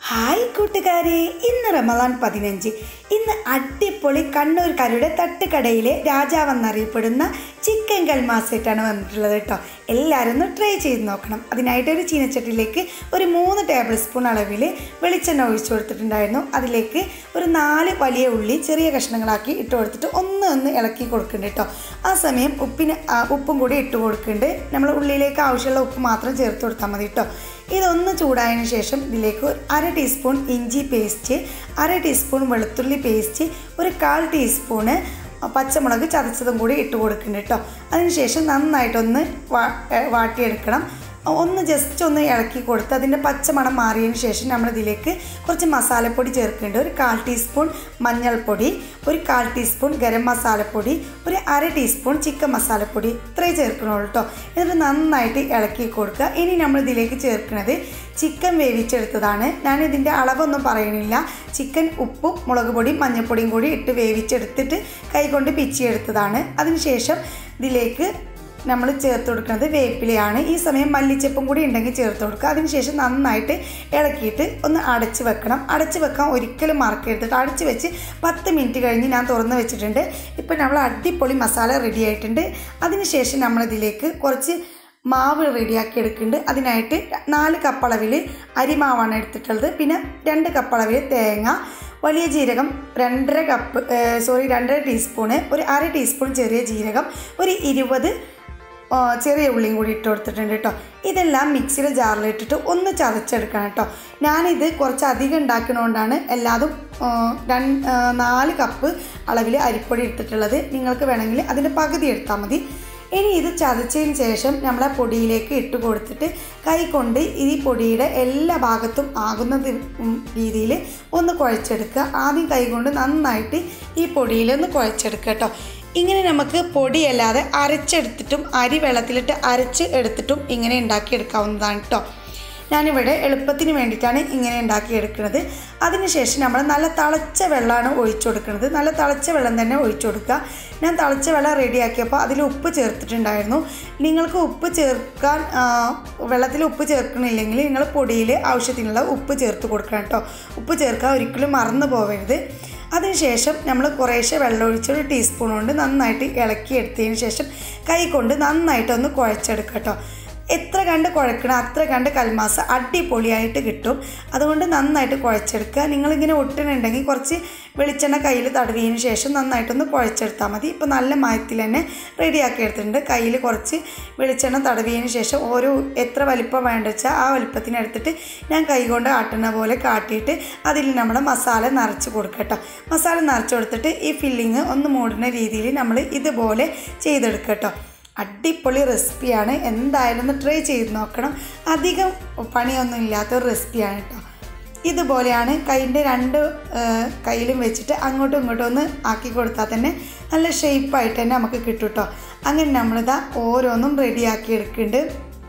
hi കൂട്ടുകാരെ ഇന്ന് റമദാൻ പതിനഞ്ച് ഇന്ന് അടിപൊളി കണ്ണൂർക്കാരുടെ തട്ടുകടയിലെ രാജാവെന്നറിയപ്പെടുന്ന ചിക്കൻ കൽമാസായിട്ടാണ് വന്നിട്ടുള്ളത് കേട്ടോ എല്ലാവരും ഒന്ന് ട്രൈ ചെയ്ത് നോക്കണം അതിനായിട്ട് ഒരു ചീനച്ചട്ടിയിലേക്ക് ഒരു മൂന്ന് ടേബിൾ സ്പൂൺ അളവിൽ വെളിച്ചെണ്ണ ഒഴിച്ചു കൊടുത്തിട്ടുണ്ടായിരുന്നു അതിലേക്ക് ഒരു നാല് വലിയ ഉള്ളി ചെറിയ കഷ്ണങ്ങളാക്കി ഇട്ട് കൊടുത്തിട്ട് ഒന്ന് ഒന്ന് ഇളക്കി കൊടുക്കുന്നുണ്ട് കേട്ടോ ആ സമയം ഉപ്പിന് ആ, ഉപ്പും കൂടി ഇട്ട് കൊടുക്കുന്നുണ്ട് നമ്മൾ ഉള്ളിലേക്ക് ആവശ്യമുള്ള ഉപ്പ് മാത്രം ചേർത്ത് കൊടുത്താൽ മതി കേട്ടോ ഇതൊന്ന് ചൂടായതിനു ശേഷം ഇതിലേക്ക് ഒരു അര ടീസ്പൂൺ ഇഞ്ചി പേസ്റ്റ് അര ടീസ്പൂൺ വെളുത്തുള്ളി പേസ്റ്റ് ഒരു കാൽ ടീസ്പൂണ് പച്ചമുളക് ചതച്ചതും കൂടി ഇട്ട് കൊടുക്കുന്നുണ്ട് കേട്ടോ അതിനുശേഷം നന്നായിട്ടൊന്ന് വാ ഏ, വാട്ടിയെടുക്കണം ഒന്ന് ജസ്റ്റ് ഒന്ന് ഇളക്കി കൊടുത്ത് അതിൻ്റെ പച്ചമണം മാറിയതിന് ശേഷം നമ്മൾ ഇതിലേക്ക് കുറച്ച് മസാലപ്പൊടി ചേർക്കുന്നുണ്ട് ഒരു കാൽ ടീസ്പൂൺ മഞ്ഞൾപ്പൊടി ഒരു കാൽ ടീസ്പൂൺ ഗരം മസാലപ്പൊടി ഒരു അര ടീസ്പൂൺ ചിക്കൻ മസാലപ്പൊടി ഇത്രയും ചേർക്കണുള്ളൂ കേട്ടോ എന്നിട്ട് നന്നായിട്ട് ഇളക്കി കൊടുക്കുക ഇനി നമ്മൾ ഇതിലേക്ക് ചേർക്കുന്നത് ചിക്കൻ വേവിച്ചെടുത്തതാണ് ഞാൻ ഇതിൻ്റെ അളവൊന്നും പറയണില്ല ചിക്കൻ ഉപ്പും മുളക് പൊടിയും മഞ്ഞൾപ്പൊടിയും കൂടി ഇട്ട് വേവിച്ചെടുത്തിട്ട് കൈകൊണ്ട് പിച്ചിയെടുത്തതാണ് അതിനുശേഷം ഇതിലേക്ക് നമ്മൾ ചേർത്ത് കൊടുക്കുന്നത് വേപ്പിലയാണ് ഈ സമയം മല്ലിച്ചപ്പും കൂടി ഉണ്ടെങ്കിൽ ചേർത്ത് കൊടുക്കുക അതിനുശേഷം നന്നായിട്ട് ഇളക്കിയിട്ട് ഒന്ന് അടച്ച് വെക്കണം അടച്ച് വെക്കാൻ ഒരിക്കലും മറക്കരുത് അടച്ച് വെച്ച് പത്ത് മിനിറ്റ് കഴിഞ്ഞ് ഞാൻ തുറന്ന് വെച്ചിട്ടുണ്ട് ഇപ്പം നമ്മൾ അടിപൊളി മസാല റെഡി ആയിട്ടുണ്ട് അതിനുശേഷം നമ്മളിതിലേക്ക് കുറച്ച് മാവ് റെഡിയാക്കി എടുക്കുന്നുണ്ട് അതിനായിട്ട് നാല് കപ്പളവിൽ അരിമാവാണ് എടുത്തിട്ടുള്ളത് പിന്നെ രണ്ട് കപ്പളവിൽ തേങ്ങ വലിയ ജീരകം രണ്ടര കപ്പ് സോറി രണ്ടര ടീസ്പൂണ് ഒരു അര ടീസ്പൂൺ ചെറിയ ജീരകം ഒരു ഇരുപത് ആ, ചെറിയ ഉള്ളിയും കൂടി ഇട്ട് കൊടുത്തിട്ടുണ്ട് കേട്ടോ ഇതെല്ലാം മിക്സിയുടെ ജാറിലിട്ടിട്ട് ഒന്ന് ചതച്ചെടുക്കണം കേട്ടോ ഞാനിത് കുറച്ച് അധികം ഉണ്ടാക്കുന്നതുകൊണ്ടാണ് എല്ലാതും ആ, രണ്ട് ആ, നാല് കപ്പ് അളവിൽ അരിപ്പൊടി എടുത്തിട്ടുള്ളത് നിങ്ങൾക്ക് വേണമെങ്കിൽ അതിൻ്റെ പകുതി എടുത്താൽ മതി ഇനി ഇത് ചതച്ചതിന് ശേഷം നമ്മൾ ആ പൊടിയിലേക്ക് ഇട്ട് കൊടുത്തിട്ട് കൈ കൊണ്ട് ഈ പൊടിയുടെ എല്ലാ ഭാഗത്തും ആകുന്ന രീതിയിൽ ഒന്ന് കുഴച്ചെടുക്കുക ആദ്യം കൈ കൊണ്ട് നന്നായിട്ട് ഈ പൊടിയിൽ ഒന്ന് കുഴച്ചെടുക്കുക കേട്ടോ ഇങ്ങനെ നമുക്ക് പൊടിയല്ലാതെ അരച്ചെടുത്തിട്ടും അരി വെള്ളത്തിലിട്ട് അരച്ച് എടുത്തിട്ടും ഇങ്ങനെ ഉണ്ടാക്കിയെടുക്കാവുന്നതാണ് കേട്ടോ ഞാനിവിടെ എളുപ്പത്തിന് വേണ്ടിയിട്ടാണ് ഇങ്ങനെ ഉണ്ടാക്കിയെടുക്കുന്നത് അതിനുശേഷം നമ്മൾ നല്ല തിളച്ച വെള്ളമാണ് ഒഴിച്ചു കൊടുക്കുന്നത് നല്ല തിളച്ച വെള്ളം തന്നെ ഒഴിച്ചു കൊടുക്കുക ഞാൻ തിളച്ച വെള്ളം റെഡിയാക്കിയപ്പോൾ അതിൽ ഉപ്പ് ചേർത്തിട്ടുണ്ടായിരുന്നു നിങ്ങൾക്ക് ഉപ്പ് ചേർക്കാൻ ആ, വെള്ളത്തിൽ ഉപ്പ് ചേർക്കണില്ലെങ്കിൽ നിങ്ങൾ പൊടിയിൽ ആവശ്യത്തിനുള്ള ഉപ്പ് ചേർത്ത് കൊടുക്കണം കേട്ടോ ഉപ്പ് ചേർക്കാൻ ഒരിക്കലും മറന്നു പോകരുത് അതിനുശേഷം നമ്മൾ കുറേശ്ശെ വെള്ളം ഒഴിച്ച് ഒരു ടീസ്പൂൺ കൊണ്ട് നന്നായിട്ട് ഇളക്കി എടുത്തതിന് ശേഷം കൈ കൊണ്ട് നന്നായിട്ടൊന്ന് കുഴച്ചെടുക്കുക കേട്ടോ എത്ര കണ്ട് കുഴക്കണം അത്ര കണ്ട് കൽമാസ അടിപൊളിയായിട്ട് കിട്ടും അതുകൊണ്ട് നന്നായിട്ട് കുഴച്ചെടുക്കുക നിങ്ങളിങ്ങനെ ഒട്ടുന്നുണ്ടെങ്കിൽ കുറച്ച് വെളിച്ചെണ്ണ കയ്യിൽ തടവിയതിന് ശേഷം നന്നായിട്ടൊന്ന് കുഴച്ചെടുത്താൽ മതി ഇപ്പോൾ നല്ല മയത്തിൽ തന്നെ റെഡിയാക്കി എടുത്തിട്ടുണ്ട് കയ്യിൽ കുറച്ച് വെളിച്ചെണ്ണ തടവിയതിന് ശേഷം ഓരോ എത്ര വലിപ്പം വേണ്ട വെച്ചാൽ ആ വലിപ്പത്തിന് എടുത്തിട്ട് ഞാൻ കൈകൊണ്ട് ആട്ടുന്ന പോലെ കാട്ടിയിട്ട് അതിൽ നമ്മൾ മസാല നിറച്ച് കൊടുക്കട്ടോ മസാല നിറച്ച് കൊടുത്തിട്ട് ഈ ഫില്ലിങ് ഒന്ന് മൂടുന്ന രീതിയിൽ നമ്മൾ ഇതുപോലെ ചെയ്തെടുക്കുക കേട്ടോ അടിപൊളി റെസിപ്പിയാണ് എന്തായാലും ഒന്ന് ട്രൈ ചെയ്ത് നോക്കണം അധികം പണിയൊന്നും ഇല്ലാത്തൊരു റെസിപ്പിയാണ് കേട്ടോ ഇതുപോലെയാണ് കൈൻ്റെ രണ്ട് കയ്യിലും വെച്ചിട്ട് അങ്ങോട്ടും ഇങ്ങോട്ടും ഒന്ന് ആക്കി കൊടുത്താൽ തന്നെ നല്ല ഷേപ്പായിട്ട് തന്നെ നമുക്ക് കിട്ടും കേട്ടോ അങ്ങനെ നമ്മളിതാ ഓരോന്നും റെഡിയാക്കി എടുക്കുന്നുണ്ട്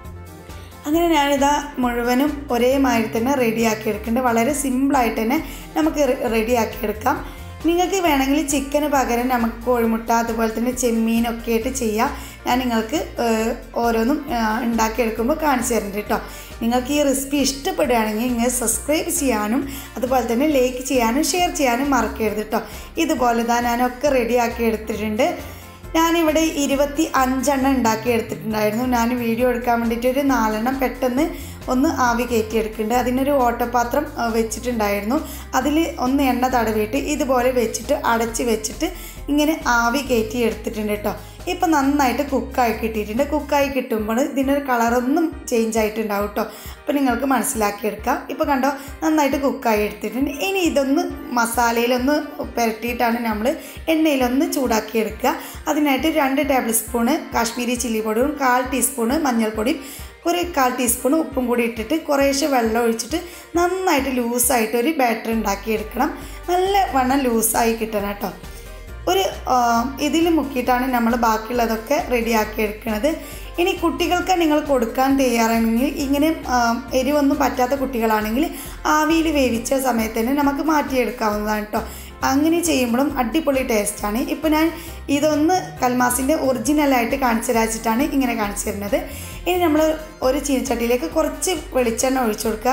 അങ്ങനെ ഞാനിതാ മുഴുവനും ഒരേ മാതിരി തന്നെ റെഡിയാക്കി എടുക്കുന്നുണ്ട് വളരെ സിമ്പിളായിട്ട് തന്നെ നമുക്ക് റെഡിയാക്കി എടുക്കാം നിങ്ങൾക്ക് വേണമെങ്കിൽ ചിക്കന് പകരം നമുക്ക് കോഴിമുട്ട അതുപോലെ തന്നെ ചെമ്മീനൊക്കെ ആയിട്ട് ചെയ്യാം ഞാൻ നിങ്ങൾക്ക് ഏഹ്, ഓരോന്നും ഏഹ്, ഉണ്ടാക്കിയെടുക്കുമ്പോൾ കാണിച്ചു തരുന്നുണ്ട് കേട്ടോ നിങ്ങൾക്ക് ഈ റെസിപ്പി ഇഷ്ടപ്പെടുകയാണെങ്കിൽ നിങ്ങൾ സബ്സ്ക്രൈബ് ചെയ്യാനും അതുപോലെ തന്നെ ലൈക്ക് ചെയ്യാനും ഷെയർ ചെയ്യാനും മറക്കരുത് കേട്ടോ ഇതുപോലെ തന്നെ ഞാനൊക്കെ റെഡിയാക്കി എടുത്തിട്ടുണ്ട് ഞാനിവിടെ ഇരുപത്തി അഞ്ചെണ്ണം ഉണ്ടാക്കി എടുത്തിട്ടുണ്ടായിരുന്നു ഞാൻ വീഡിയോ എടുക്കാൻ വേണ്ടിയിട്ട് ഒരു നാലെണ്ണം പെട്ടെന്ന് ഒന്ന് ആവി കയറ്റി എടുക്കുന്നുണ്ട് അതിനൊരു ഓട്ടപാത്രം ആ, വെച്ചിട്ടുണ്ടായിരുന്നു അതിൽ ഒന്ന് എണ്ണ തടവിയിട്ട് ഇതുപോലെ വെച്ചിട്ട് അടച്ച് വെച്ചിട്ട് ഇങ്ങനെ ആവി കയറ്റി എടുത്തിട്ടുണ്ട് കേട്ടോ ഇപ്പം നന്നായിട്ട് കുക്കായി കിട്ടിയിട്ടുണ്ട് കുക്കായി കിട്ടുമ്പോൾ ഇതിനൊരു കളറൊന്നും ചേഞ്ച് ആയിട്ടുണ്ടാവും കേട്ടോ അപ്പോൾ നിങ്ങൾക്ക് മനസ്സിലാക്കിയെടുക്കാം ഇപ്പോൾ കണ്ടോ നന്നായിട്ട് കുക്കായി എടുത്തിട്ടുണ്ട് ഇനി ഇതൊന്ന് മസാലയിലൊന്ന് പുരട്ടിയിട്ടാണ് നമ്മൾ എണ്ണയിലൊന്ന് ചൂടാക്കി എടുക്കുക അതിനായിട്ട് രണ്ട് ടേബിൾ സ്പൂണ് കാശ്മീരി ചില്ലി പൊടിയും കാൽ ടീസ്പൂണ് മഞ്ഞൾപ്പൊടിയും ഒരു കാൽ ടീസ്പൂൺ ഉപ്പും കൂടി ഇട്ടിട്ട് കുറേശ്ശെ വെള്ളം ഒഴിച്ചിട്ട് നന്നായിട്ട് ലൂസായിട്ട് ഒരു ബാറ്റർ ഉണ്ടാക്കിയെടുക്കണം നല്ല വണ്ണം ലൂസായി കിട്ടണം കേട്ടോ ഒരു ഇതിൽ മുക്കിയിട്ടാണ് നമ്മൾ ബാക്കിയുള്ളതൊക്കെ റെഡിയാക്കി എടുക്കുന്നത് ഇനി കുട്ടികൾക്ക് നിങ്ങൾ കൊടുക്കാൻ തയ്യാറാണെങ്കിൽ ഇങ്ങനെ ആ, എരിവൊന്നും പറ്റാത്ത കുട്ടികളാണെങ്കിൽ ആവിയിൽ വേവിച്ച സമയത്ത് തന്നെ നമുക്ക് മാറ്റിയെടുക്കാവുന്നതാണ് കേട്ടോ അങ്ങനെ ചെയ്യുമ്പോഴും അടിപൊളി ടേസ്റ്റാണ് ഇപ്പോൾ ഞാൻ ഇതൊന്ന് കൽമാസിൻ്റെ ഒറിജിനലായിട്ട് കാണിച്ചു തരാച്ചിട്ടാണ് ഇങ്ങനെ കാണിച്ചു തരുന്നത് ഇനി നമ്മൾ ഒരു ചീനച്ചട്ടിയിലേക്ക് കുറച്ച് വെളിച്ചെണ്ണ ഒഴിച്ചു കൊടുക്കുക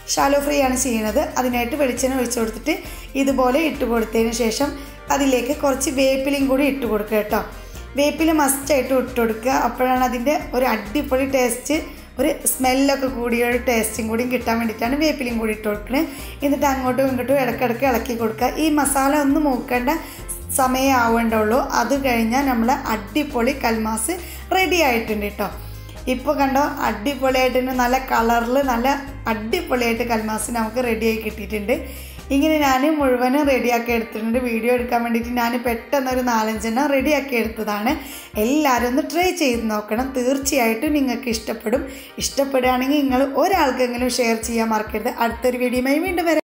ഷാലോ ഫ്രൈ ആണ് ചെയ്യുന്നത് അതിനായിട്ട് വെളിച്ചെണ്ണ ഒഴിച്ചു കൊടുത്തിട്ട് ഇതുപോലെ ഇട്ട് കൊടുത്തതിന് ശേഷം അതിലേക്ക് കുറച്ച് വേപ്പിലയും കൂടി ഇട്ട് കൊടുക്കുക കേട്ടോ വേപ്പില മസ്റ്റായിട്ട് ഇട്ട് കൊടുക്കുക അപ്പോഴാണ് അതിൻ്റെ ഒരു അടിപൊളി ടേസ്റ്റ് ഒരു സ്മെല്ലൊക്കെ കൂടിയ ഒരു ടേസ്റ്റും കൂടിയും കിട്ടാൻ വേണ്ടിയിട്ടാണ് വേപ്പിലയും കൂടി ഇട്ട് കൊടുക്കുന്നത് എന്നിട്ട് അങ്ങോട്ടും ഇങ്ങോട്ടും ഇടയ്ക്കിടയ്ക്ക് ഇളക്കി കൊടുക്കുക ഈ മസാല ഒന്ന് മൂക്കേണ്ട സമയം ആവേണ്ടുള്ളൂ അത് കഴിഞ്ഞാൽ നമ്മൾ അടിപൊളി കൽമാസ് റെഡി ആയിട്ടുണ്ട് കേട്ടോ ഇപ്പോൾ കണ്ടോ അടിപൊളിയായിട്ട് തന്നെ നല്ല കളറിൽ നല്ല അടിപൊളിയായിട്ട് കൽമാസ് നമുക്ക് റെഡിയായി കിട്ടിയിട്ടുണ്ട് ഇങ്ങനെ ഞാൻ മുഴുവനും റെഡിയാക്കി എടുത്തിട്ടുണ്ട് വീഡിയോ എടുക്കാൻ വേണ്ടിയിട്ട് ഞാൻ പെട്ടെന്നൊരു നാലഞ്ചെണ്ണം റെഡിയാക്കി എടുത്തതാണ് എല്ലാവരും ഒന്ന് ട്രൈ ചെയ്ത് നോക്കണം തീർച്ചയായിട്ടും നിങ്ങൾക്ക് ഇഷ്ടപ്പെടും ഇഷ്ടപ്പെടുകയാണെങ്കിൽ നിങ്ങൾ ഒരാൾക്കെങ്കിലും ഷെയർ ചെയ്യാൻ മറക്കരുത് അടുത്തൊരു വീഡിയോയുമായി വീണ്ടും വരാം